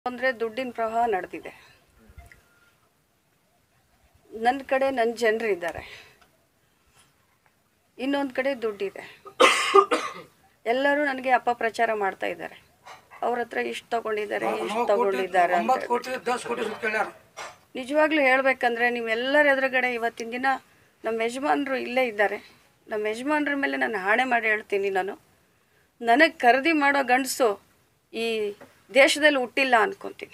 ಅಂದರೆ ದುಡ್ಡಿನ ಪ್ರವಾಹ ನಡೆದಿದೆ ನನ್ನ ಕಡೆ ನನ್ನ ಜನರಿದ್ದಾರೆ ಇನ್ನೊಂದು ಕಡೆ ದುಡ್ಡಿದೆ ಎಲ್ಲರೂ ನನಗೆ ಅಪಪ್ರಚಾರ ಮಾಡ್ತಾ ಇದ್ದಾರೆ ಅವ್ರ ಹತ್ರ ಇಷ್ಟು ತಗೊಂಡಿದ್ದಾರೆ ಇಷ್ಟು ತಗೊಂಡಿದ್ದಾರೆ ಅಂತ ಒಂಬತ್ತು ಕೋಟಿ ದಸ್ ಕೋಟಿ ಸುತ್ತೇಳ್ಯಾರ ನಿಜವಾಗ್ಲೂ ಹೇಳ್ಬೇಕಂದ್ರೆ ನೀವೆಲ್ಲರ ಎದುರುಗಡೆ ಇವತ್ತಿನ ದಿನ ನಮ್ಮ ಯಜಮಾನರು ಇಲ್ಲೇ ಇದ್ದಾರೆ ನಮ್ಮ ಯಜಮಾನ್ರ ಮೇಲೆ ನಾನು ಹಾಣೆ ಮಾಡಿ ಹೇಳ್ತೀನಿ ನಾನು ನನಗೆ ಖರೀದಿ ಮಾಡೋ ಗಂಡಸು ಈ ದೇಶದಲ್ಲಿ ಹುಟ್ಟಿಲ್ಲ ಅನ್ಕೊತೀನಿ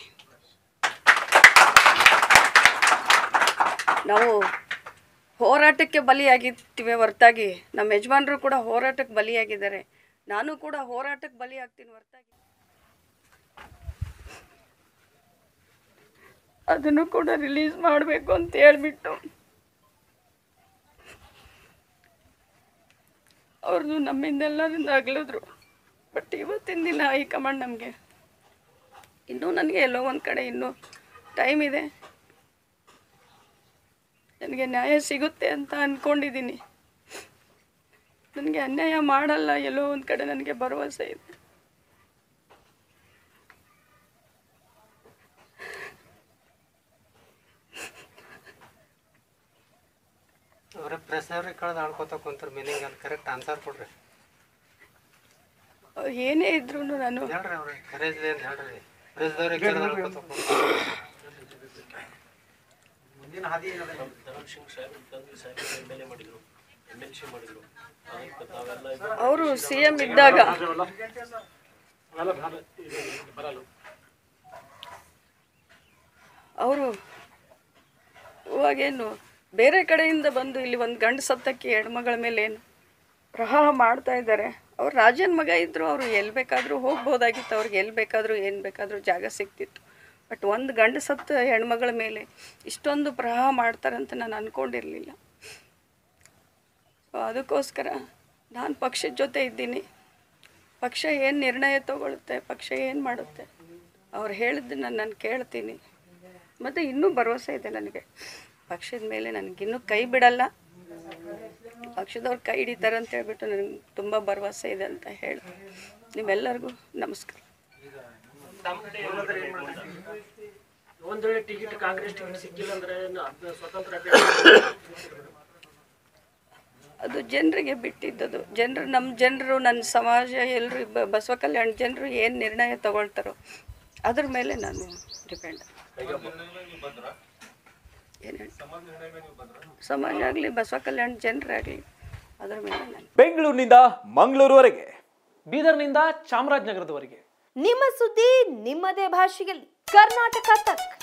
ನಾವು ಹೋರಾಟಕ್ಕೆ ಬಲಿಯಾಗಿರ್ತೀವಿ ಹೊರತಾಗಿ ನಮ್ಮ ಯಜಮಾನರು ಕೂಡ ಹೋರಾಟಕ್ಕೆ ಬಲಿಯಾಗಿದ್ದಾರೆ ನಾನು ಕೂಡ ಹೋರಾಟಕ್ಕೆ ಬಲಿಯಾಗ್ತೀನಿ ಹೊರತಾಗಿ ಅದನ್ನು ಕೂಡ ರಿಲೀಸ್ ಮಾಡಬೇಕು ಅಂತ ಹೇಳ್ಬಿಟ್ಟು ಅವ್ರದ್ದು ನಮ್ಮಿಂದೆಲ್ಲರಿಂದ ಅಗಲಿದ್ರು ಬಟ್ ಇವತ್ತಿನ ದಿನ ಹೈಕಮಾಂಡ್ ನಮಗೆ ಇನ್ನೂ ನನಗೆ ಎಲ್ಲೋ ಒಂದು ಕಡೆ ಇನ್ನೂ ಟೈಮ್ ಇದೆ ನನಗೆ ನ್ಯಾಯ ಸಿಗುತ್ತೆ ಅಂತ ಅಂದ್ಕೊಂಡಿದ್ದೀನಿ ನನಗೆ ಅನ್ಯಾಯ ಮಾಡಲ್ಲ ಎಲ್ಲೋ ಒಂದು ಕಡೆ ನನಗೆ ಭರವಸೆ ಇದೆ ಅವ್ರೆ ಪ್ರೆಸ್ ಅವ್ರಿಗೆ ಕಳೆದು ಆಡ್ಕೋತ ಕುಂತಾರೆ ಮೀನಿಂಗ್ ಅಲ್ಲಿ ಕರೆಕ್ಟ್ ಆನ್ಸರ್ ಕೊಡ್ರಿ ಅವ್ರು ಏನೇ ಇದ್ರೂ ನಾನು ಹೇಳ್ರಿ ಅವ್ರೆ ಕರೇಜ್ಲಿ ಅಂತ ಹೇಳ್ರಿ ಪ್ರೆಸ್ ಅವ್ರಿಗೆ ಕಳೆದು ಆಡ್ಕೋತ ಕುಂತಾರೆ ಮುಂದಿನ ಹಾದಿ ಅವರು ಸಿ ಎಂ ಇದ್ದಾಗ ಅವರು ಇವಾಗೇನು ಬೇರೆ ಕಡೆಯಿಂದ ಬಂದು ಇಲ್ಲಿ ಒಂದು ಗಂಡು ಸತ್ತಕ್ಕೆ ಹೆಣ್ಮಗಳ ಮೇಲೆ ಏನು ಪ್ರಹಾರ ಮಾಡ್ತಾ ಇದ್ದಾರೆ ಅವ್ರು ರಾಜನ ಮಗ ಇದ್ದರು ಅವರು ಎಲ್ಲಿ ಬೇಕಾದರೂ ಹೋಗ್ಬೋದಾಗಿತ್ತು ಅವ್ರಿಗೆ ಎಲ್ಲಿ ಬೇಕಾದರೂ ಏನು ಬೇಕಾದರೂ ಜಾಗ ಸಿಗ್ತಿತ್ತು ಬಟ್ ಒಂದು ಗಂಡು ಸತ್ತ ಹೆಣ್ಮಗಳ ಮೇಲೆ ಇಷ್ಟೊಂದು ಪ್ರಹಾರ ಮಾಡ್ತಾರಂತ ನಾನು ಅಂದ್ಕೊಂಡಿರಲಿಲ್ಲ ಸೊ ಅದಕ್ಕೋಸ್ಕರ ನಾನು ಪಕ್ಷದ ಜೊತೆ ಇದ್ದೀನಿ ಪಕ್ಷ ಏನು ನಿರ್ಣಯ ತಗೊಳುತ್ತೆ ಪಕ್ಷ ಏನು ಮಾಡುತ್ತೆ ಅವ್ರು ಹೇಳಿದ್ದನ್ನು ನಾನು ಕೇಳ್ತೀನಿ ಮತ್ತು ಇನ್ನೂ ಭರವಸೆ ಇದೆ ನನಗೆ ಪಕ್ಷದ ಮೇಲೆ ನನಗಿನ್ನೂ ಕೈ ಬಿಡಲ್ಲ ಪಕ್ಷದವ್ರು ಕೈ ಹಿಡಿತಾರೆ ಅಂತ ಹೇಳ್ಬಿಟ್ಟು ನನಗೆ ತುಂಬ ಭರವಸೆ ಇದೆ ಅಂತ ಹೇಳಿ ನಿಮ್ಮೆಲ್ಲರಿಗೂ ನಮಸ್ಕಾರ ಒಂದ್ ವೇಳೆ ಟಿಕೆಟ್ ಕಾಂಗ್ರೆಸ್ ಟಿಕೆಟ್ ಸಿಕ್ಕಿಲ್ಲ ಅಂದ್ರೆ ಏನು ಅದ್ನ ಸ್ವತಂತ್ರ ಅಭ್ಯರ್ಥಿ ಅದು ಜನರಿಗೆ ಬಿಟ್ಟಿದ್ದದು ಜನರು ನಮ್ಮ ಜನರು ನನ್ನ ಸಮಾಜ ಎಲ್ಲರೂ ಬಸವ ಕಲ್ಯಾಣ ಜನರು ಏನು ನಿರ್ಣಯ ತಗೊಳ್ತಾರೋ ಅದ್ರ ಮೇಲೆ ನಾನು ಡಿಪೆಂಡ್ ಏನು ಹೇಳಿ ಸಮಾಜ ಆಗಲಿ ಬಸವ ಕಲ್ಯಾಣ ಜನರಾಗಲಿ ಅದ್ರ ಮೇಲೆ ನಾನು ಬೆಂಗಳೂರಿನಿಂದ ಮಂಗಳೂರುವರೆಗೆ ಬೀದರ್ನಿಂದ ಚಾಮರಾಜನಗರದವರೆಗೆ ನಿಮ್ಮ ಸುದ್ದಿ ನಿಮ್ಮದೇ ಭಾಷೆಯಲ್ಲಿ ಕರ್ನಾಟಕ ತಕ್